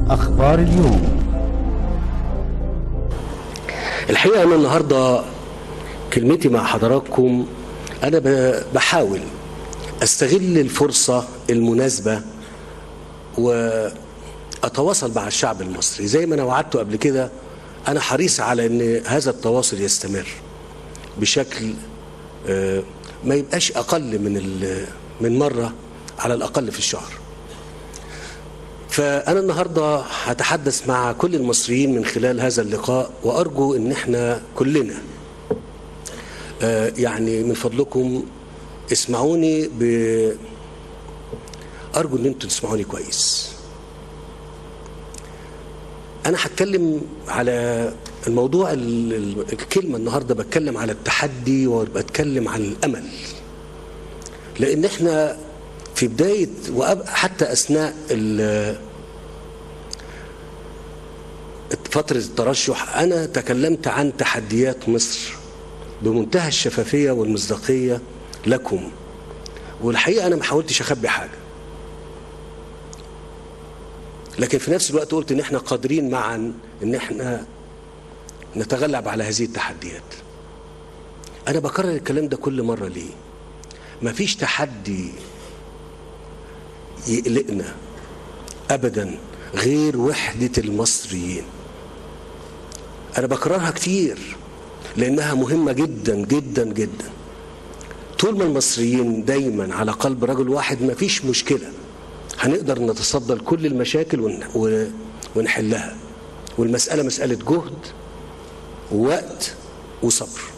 أخبار اليوم الحقيقة أنا النهاردة كلمتي مع حضراتكم أنا ب- بحاول أستغل الفرصة المناسبة وأتواصل مع الشعب المصري زي ما أنا وعدته قبل كده أنا حريص على أن هذا التواصل يستمر بشكل آه، ما يبقاش أقل من ال- من مرة على الأقل في الشهر فأنا النهاردة هتحدث مع كل المصريين من خلال هذا اللقاء وأرجو أن احنا كلنا آه، يعني من فضلكم اسمعوني ب أرجو أن أنتم تسمعوني كويس أنا هتكلم على الموضوع ال- ال- الكلمة النهاردة بتكلم على التحدي وبتكلم عن الأمل لأن احنا في بداية وحتى أثناء ال- فترة الترشح أنا تكلمت عن تحديات مصر بمنتهى الشفافية والمصداقية لكم والحقيقة أنا ما حاولتش أخبي حاجة لكن في نفس الوقت قلت إن إحنا قادرين معا إن إحنا نتغلب على هذه التحديات أنا بكرر الكلام ده كل مرة ليه مفيش تحدي يقلقنا ابدا غير وحده المصريين انا بكررها كتير لانها مهمه جدا جدا جدا طول ما المصريين دايما على قلب رجل واحد مفيش مشكله هنقدر نتصدى لكل المشاكل ون- و- ونحلها والمساله مساله جهد ووقت وصبر